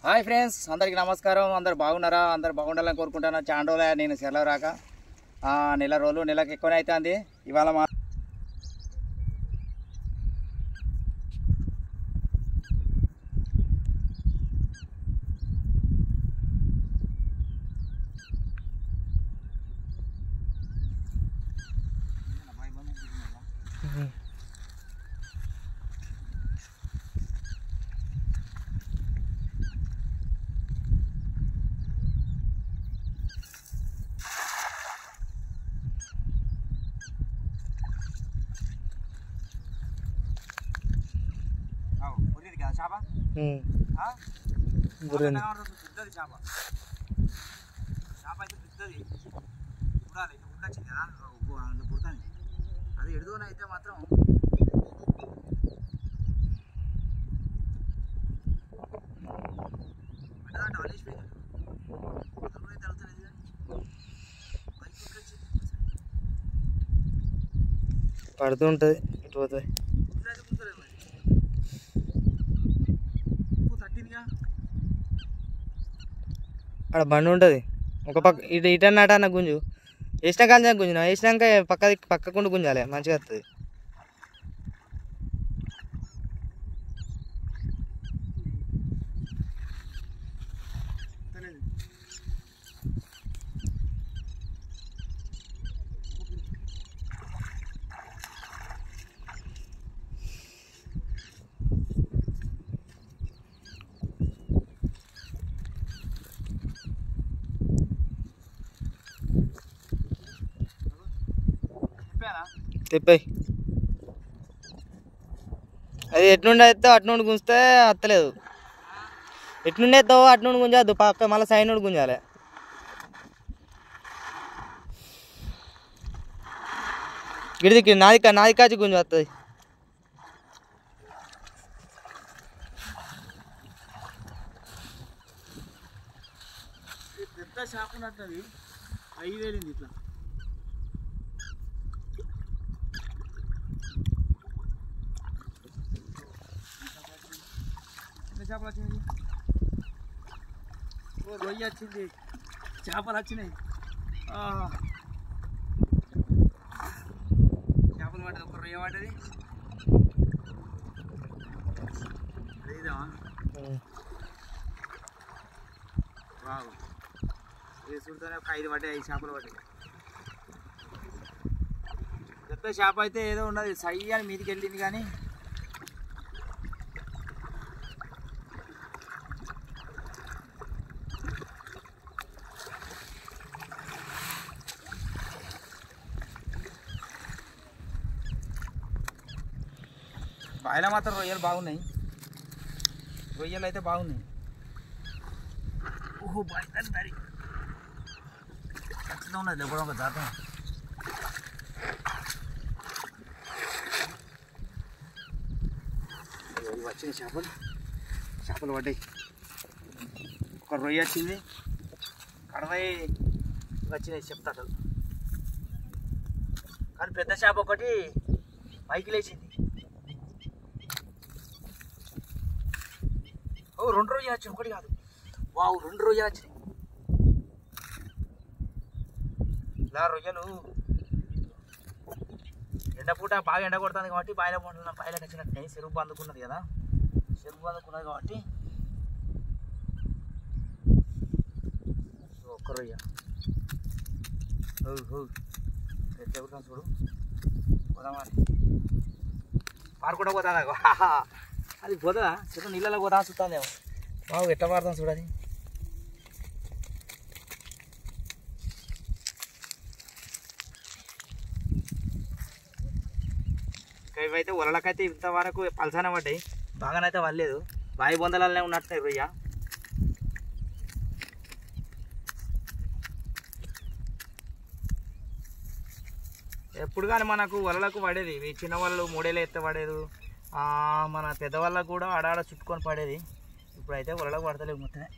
Hi friends అందరికీ నమస్కారం అందరు బాగున్నారా అందరు బాగుండాలని కోరుకుంటున్నా చాండోలే నేను సెలవు రాక ఆ, నెల రోజులు నెలకు ఎక్కువనే అవుతుంది ఇవాళ మా చేప గుర్రెంది పెద్దది చేప చేప అయితే పెద్దది చూడాలి ఇట్లా ఉండొచ్చింది కదా అందులో పుడతాను అది ఎడుదోన అయితే మాత్రం పెద్దదంటే వలేసిపోయింది తలుపు అయితే తలుగుతలేదు కానీ బైక్ ఎక్కడ వచ్చింది పడుతూ ఉంటుంది ఇటు పోతుంది ఇప్పుడైతే కుదరలేదు మరి ఉప్పు తట్టిందిగా అక్కడ బండి ఉంటుంది ఒక పక్క ఇటు ఇటు అన్నట అన్న గుంజు వేసిన కాల్చిన గుంజున వేసినాక పక్క దిక్కు- పక్కకుండా గుంజాలి మంచిగా వస్తుంది తెలియదు చెప్పానా తిప్పాయి అది ఎట్నుండి అయితే అటు నుండి గుంజితే అత్తలేదు ఎట్నుండి ఎత్తావో అటు నుండి గుంజద్దు పక్క మళ్ళీ సైడ్ నుండి గుంజాలి గిడిదికి నాది కా- నాది కాచి గుంజు వస్తుంది ఇది పెద్ద షాప్ ఉన్నట్టున్నది ఐదు వేలింది ఇట్లా ఎన్ని చేపలు వచ్చినాయి ఓ రొయ్య వచ్చింది చేపలు వచ్చినాయి ఆ. చేపలు పడ్డది ఒక రొయ్య పడ్డది అదేదా వావ్ వేసుకుంటూనే ఒక ఐదు పడ్డాయి ఐదు చేపలు పడ్డాయి పెద్ద చేప అయితే ఏదో ఉన్నది సై అని మీదికి వెళ్ళింది కానీ బాయిలో మాత్రం రొయ్యలు బాగున్నాయి రొయ్యలు అయితే బాగున్నాయి ఓహో బాయ్ దాని దారి ఖచ్చితంగా ఉన్నది లేకపోవడం ఒక జాతం ఇవి వచ్చిన చేపలు చేపలు పడ్డాయి ఒక రొయ్య వచ్చింది కడవై వచ్చినాయి చెప్తా అసలు కానీ పెద్ద చేప ఒకటి పైకి లేచింది ఓ రెండు రొయ్యలు వచ్చింది ఒకటి కాదు వావ్ రెండు రొయ్యలు వచ్చినాయి ఇలా రొయ్యలు ఎండపూట బాగా ఎండ కొడుతుంది కాబట్టి బాయిల పండుగ బాయిలకు వచ్చినట్టున్నాయి చెరువు అందుకున్నది కదా చెరువు అందుకున్నది కాబట్టి ఇదిగో ఒక్క రొయ్య హౌ, హౌ. ఎట్లా ఎగురుతాం చూడు పోదామా పారుకుంటా పోతా అది పోతుందా చెట్టు నీళ్ళలో పోతా చూస్తానేమో బాగు ఎట్లా పారుతాం చూడాలి ఇంకా ఇవైతే ఉలలకైతే ఇంతవరకు పలసానే పడ్డాయి బాగానైతే వల్లేదు బావి బొందలనే ఉన్నట్టున్నాయి రొయ్య ఎప్పుడు కానీ మనకు వలలకు పడేది ఇవి చిన్న వలలు మూడేళ్ళు ఎత్తే పడేది ఆ, మన పెద్ద వాళ్ళకు కూడా ఆడాడ చుట్టుకొని పడేది ఇప్పుడైతే వలలకు పడతలేవు మొత్తమే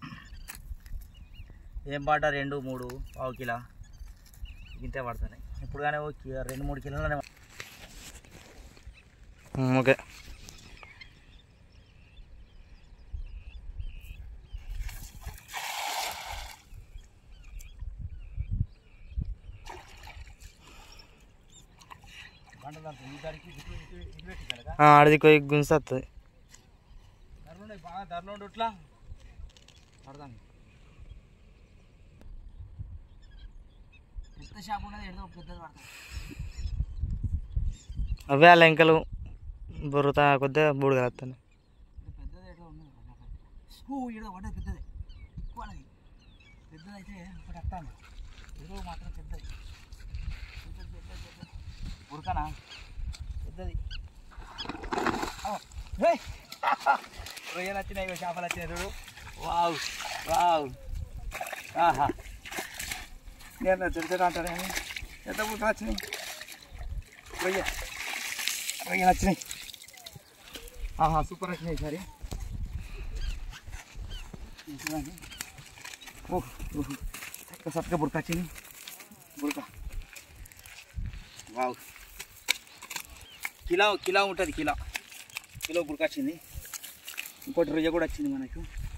ఏం పాట రెండు మూడు పావు కిలో ఇంతే పడుతున్నాయి ఇప్పుడు కానీ ఓ కి- రెండు మూడు కిలోలనే ఓకే దాంట్లో ఈ దానికి ఇటు ఇటు ఇటు పెట్టిందా ఆ, ఆడిది కొయ్యి గుంజుతుంది ధరలు బాగా ధరలు ఉండు ఇట్లా పడదాం పెద్ద షాప్ ఉన్నది ఏదో పెద్దది పడతాం అవే అలా ఇంకలు బుర్రతా కొద్దిగా బూడు కలుస్తాను పెద్దది ఏదో ఉన్నది ఓ ఏదో పడ్డది పెద్దది ఎక్కువ అనేది పెద్దది అయితే ఒకటి వస్తాను ఏదో మాత్రం పెద్దది పెద్దది పెద్దది పెద్దది ఉడకనా పెద్దది ఓ, ఏయ్! రొయ్యలు వచ్చినాయి ఇగో చేపలు వచ్చినాయి చూడు వావ్ వావ్ ఆహా నేను తిరుగుతూ అంటాను ఎంత పుట్టలు వచ్చినాయి రొయ్య రొయ్యలు వచ్చినాయి ఆహా సూపర్ వచ్చినాయి సరే ఓహ్ ఓహ్ చక్క చక్కగా బుడక వచ్చింది బుడక వావ్ కిలో కిలో ఉంటుంది కిలో కిలో బుడక వచ్చింది ఇంకోటి రొయ్య కూడా వచ్చింది మనకు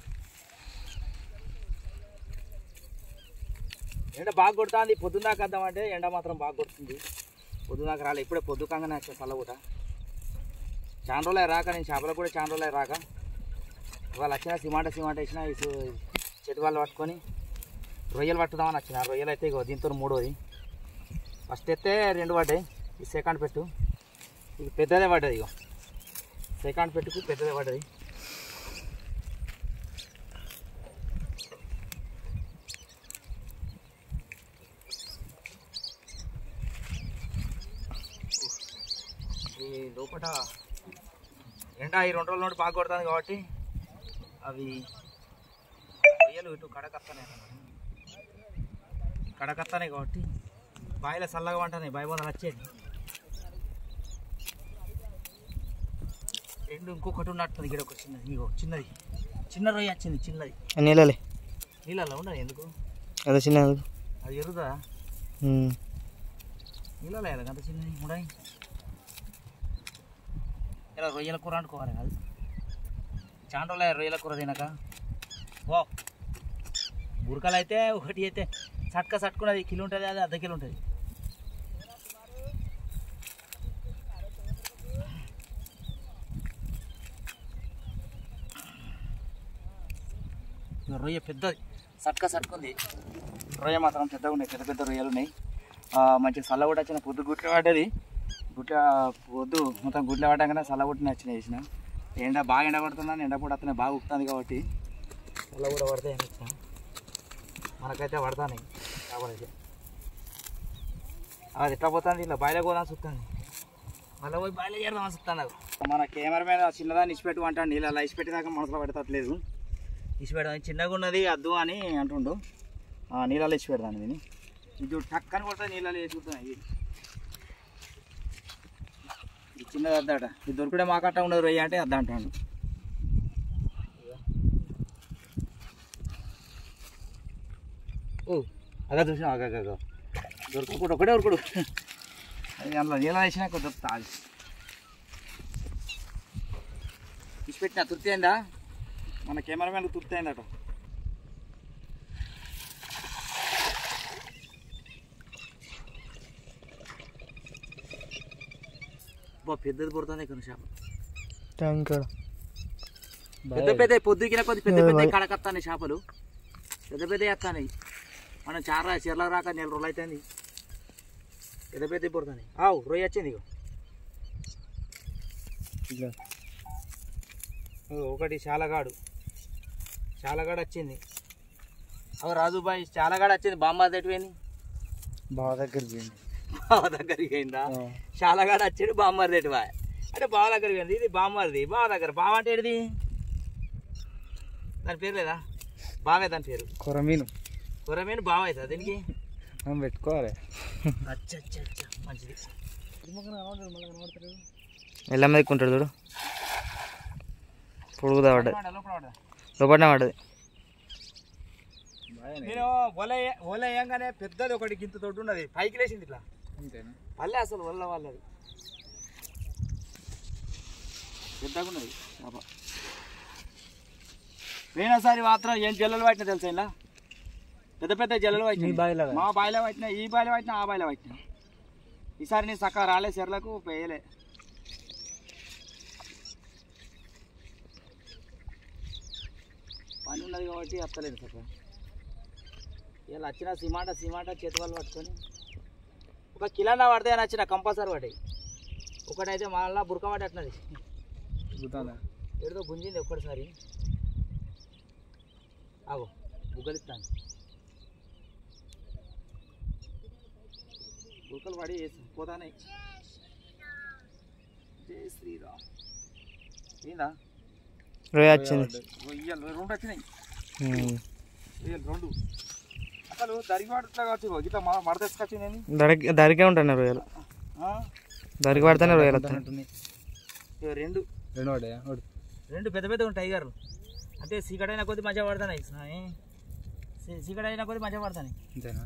ఎండ బాగా కొడుతుంది పొద్దున్నాక వద్దామంటే ఎండ మాత్రం బాగా కొడుతుంది పొద్దున్నాక రాలే ఇప్పుడే పొద్దుకంగానే వచ్చే చల్లబూట చాలా రోజులే రాక నేను చేపలకు కూడా చాలా రోజులే రాక వాళ్ళు వచ్చిన సిమాంట సిమాంట వేసిన ఈ సు- చెట్టు వాళ్ళు పట్టుకొని రొయ్యలు పట్టుదామని వచ్చిన ఆ రొయ్యలు అయితే ఇగో దీంతో మూడోది ఫస్ట్ అయితే రెండు పడ్డాయి ఈ సెకండ్ పెట్టు ఇది పెద్దదే పడ్డది ఇగో సెకండ్ పెట్టుకు పెద్దదే పడ్డది ఈ లోపల ఎండ ఈ రెండు రోజుల నుండి బాగా కొడుతుంది కాబట్టి అవి రొయ్యలు ఇటు కడకత్తానే కడకత్తానే కాబట్టి బాయిలో చల్లగా వంటనే బాయి బొందలు వచ్చేది రెండు ఇంకొకటి ఉన్నట్టుంది ఇక్కడ ఒక చిన్నది ఇగో చిన్నది చిన్న రొయ్య వచ్చింది చిన్నది నీళ్ళలే నీళ్ళల్లో ఉండదు ఎందుకు అదే చిన్న అది ఎరుదా నీళ్ళలో ఎలా అంత చిన్నది ఉండయి ఇలా రొయ్యల కూర అనుకోవాలి కాదు చాలా రోజులు రొయ్యల కూర తినక ఓ బురకలు అయితే ఒకటి అయితే సట్క సట్టుకున్నది కిలో ఉంటుంది అది అర్ధ కిలో ఉంటుంది ఇగో రొయ్య పెద్దది సట్క సట్టుకుంది రొయ్య మాత్రం పెద్దగా ఉన్నాయి పెద్ద పెద్ద రొయ్యలు ఉన్నాయి ఆ, మంచిగా చల్ల కూడా వచ్చిన పొద్దు గుట్ల పడ్డది గుట్ల పొద్దు మొత్తం గుట్ల పడ్డాకనే చల్ల కొట్టిన వచ్చిన వేసిన ఎండ బాగా ఎండ కొడుతుందని ఎండ కూడా అతనే బాగా ఉక్కుతుంది కాబట్టి చల్ల కూడా పడతాయి అని వచ్చిన మనకైతే పడతాయి కాబట్టి అది ఎట్లా పోతుంది ఇలా బయట పోదాం చూస్తుంది మళ్ళీ పోయి బయట చేరదాం చూస్తాను మన కెమెరామెన్ చిన్నదాన్ని ఇచ్చిపెట్టు అంటాడు నీళ్ళు ఇచ్చిపెట్టేదాకా మనసులో పెడతట్లేదు ఇచ్చిపెడదాం చిన్నగా ఉన్నది అద్దు అని అంటుండు ఆ, నీళ్ళలో ఇచ్చి పెడతాను దీన్ని ఇది టక్కని కొడతా నీళ్ళలో వేసి కుడతాను ఇది ఇది చిన్నది అద్దట ఇది దొరికితే మాకట్ట ఉండదు రొయ్య అంటే అద్ద అంటాడు ఓ అగా చూసాం అగా అగా దొరకకుండా ఒకటే ఉరుకుడు అది అందులో నీళ్ళ వేసినా కొంచెం తాగి ఇచ్చి పెట్టిన తృప్తి అయిందా మన కెమెరామెన్ తృప్తి అయిందట బా పెద్దది పుడుతుంది ఇక్కడ చేప ట్యాంక్ పెద్ద పెద్ద పొద్దుకిన కొద్ది పెద్ద పెద్ద కడకత్తాయి చేపలు పెద్ద పెద్ద ఎత్తాయి మనం చారా చీరలకు రాక నెల రోజులు అవుతుంది పెద్ద పెద్ద పుడుతున్నాయి ఆవు రొయ్య వచ్చింది ఇగో ఇగో ఒకటి చాలగాడు చాలగాడు వచ్చింది అవు రాజుబాయ్ చాలగాడు వచ్చింది బామ్మ తెట్టువేని బాగా దగ్గరికి పోయింది బావ దగ్గరికి పోయిందా చాలగాడు వచ్చాడు బామ్మర్ తెట్టువా అంటే బావ దగ్గరికి పోయింది ఇది బామ్మర్ది బావ దగ్గర బావ అంటే ఏడిది దాని పేరు లేదా బావే దాని పేరు కొరమీను కూరమేను బావ అవుతుంది దీనికి మనం పెట్టుకోవాలి అచ్చ అచ్చ అచ్చ మంచిది ఎల్ల మీద ఎక్కుంటాడు చూడు పొడుగుదా పడ్డది లోపల పడ్డా. లోపలనే పడ్డది నేను ఒల ఒల వేయంగానే పెద్దది ఒకటి గింత తోడు ఉన్నది పైకి లేచింది ఇట్లా పల్లె అసలు ఒళ్ళ వాళ్ళది పెద్దగా ఉన్నది చేప పోయినసారి మాత్రం ఏం జల్లలు పట్టినా తెలుసా ఇలా పెద్ద పెద్ద జల్లలు పట్టినాయి మా బాయిలో పట్టినా ఈ బాయిలో పట్టినా ఆ బాయిలో పట్టినా ఈసారి నేను చక్కగా రాలే చెర్లకు వేయలే పని ఉన్నది కాబట్టి వస్తలేదు చక్కగా ఇలా వచ్చిన సిమాట సిమాట చేతి వాళ్ళు పట్టుకొని ఒక కిలోనా పడితే అని వచ్చిన కంపల్సరీ పడ్డాయి ఒకటైతే మళ్ళా బురక పడ్డట్టున్నది ఏదో గుంజింది ఒక్కటిసారి ఆగో బుగ్గలిస్తాను బుక్కలు పడి పోతానే జై శ్రీరామ్ ఏందా రొయ్య వచ్చింది రొయ్యలు రెండు వచ్చినాయి ఉమ్. రొయ్యలు రెండు అసలు దరివాడుట్లా కావచ్చు ఇట్లా మడ తెచ్చుకొచ్చింది ఏంది? దరికి దరికే ఉంటాయి రొయ్యలు ఆ? దరికి పడితేనే రొయ్యలు వస్తాయి ఇగో రెండు రెండు పడ్డాయా ఒకటి రెండు పెద్ద పెద్ద ఉంటాయి టైగర్లు అంటే సీకడైన కొద్ది మజా పడుతున్నాయి స్వామి సీ- సీకడైన కొద్ది మజా పడుతున్నాయి అంతేనా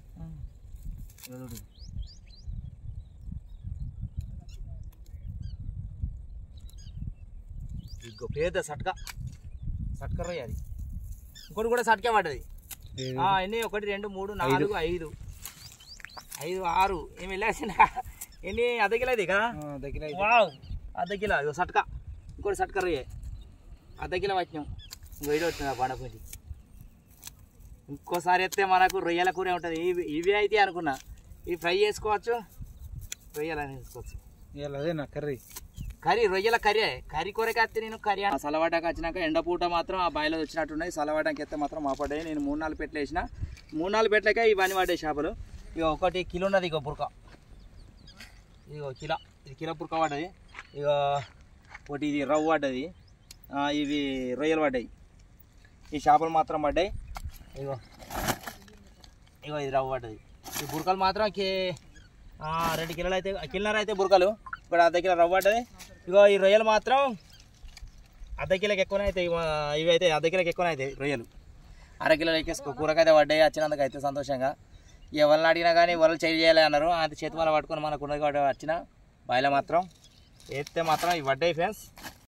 ఇంకో పేద సట్క సట్క రొయ్య అది ఇంకోటి కూడా సట్కే పడ్డది ఆ, ఎన్ని ఒకటి రెండు మూడు నాలుగు ఐదు ఐదు ఆరు ఏమి వెళ్ళాల్సిన ఎన్ని అర్ధ కిలో ఇది కదా దగ్గర వావ్ అర్ధ కిలో ఇదో సట్క ఇంకోటి సట్క రొయ్య అర్ధ కిలో వచ్చినాం ఇంకో ఇటు వచ్చింది ఆ బండపూటి ఇంకోసారి ఎత్తే మనకు రొయ్యల కూర ఉంటుంది ఇవి ఇవి అయితే అనుకున్నా ఇవి ఫ్రై చేసుకోవచ్చు రొయ్యలు అని చేసుకోవచ్చు ఇవాళ అదే నా కర్రీ కర్రీ రొయ్యల కర్రీ కర్రీ కూరకి వస్తే నేను కర్రీ ఆ సలవాటాకి వచ్చినాక ఎండపూట మాత్రం ఆ బాయిలో వచ్చినట్టున్నాయి సలవాటాకి ఎత్తే మాత్రం మా పడ్డాయి నేను మూడు నాలుగు పెట్లు వేసిన మూడు నాలుగు పెట్టలేక ఇవన్నీ పడ్డాయి చేపలు ఇక ఒకటి కిలో ఉన్నది ఇక బురక ఇగో కిలో ఇది కిలో బురక పడ్డది ఇక ఒకటి ఇది రవ్వ పడ్డది ఆ, ఇవి రొయ్యలు పడ్డాయి ఈ చేపలు మాత్రం పడ్డాయి ఇగో ఇగో ఇది రవ్వ పడ్డది ఈ బురకలు మాత్రం కే ఆ, రెండు కిలోలు అయితే కిలోన్నర అయితే బురకలు ఇక్కడ అర్ధ కిలో రవ్వ పడ్డది ఇగో ఈ రొయ్యలు మాత్రం అర్ధ కిలోకి ఎక్కువనే అవుతాయి ఇవ- ఇవి అయితే అర్ధ కిలోకి ఎక్కువనే అవుతాయి రొయ్యలు అర కిలో ఎక్కేసుకో కూరకైతే పడ్డాయి వచ్చినందుకు అయితే సంతోషంగా ఎవరిని అడిగినా కానీ వాళ్ళు చేయాలి అన్నారు అది చేతి వల్ల పట్టుకొని మనకు ఉన్నది కాబట్టి వచ్చిన బాయిలో మాత్రం ఎత్తే మాత్రం ఇవి పడ్డాయి ఫ్రెండ్స్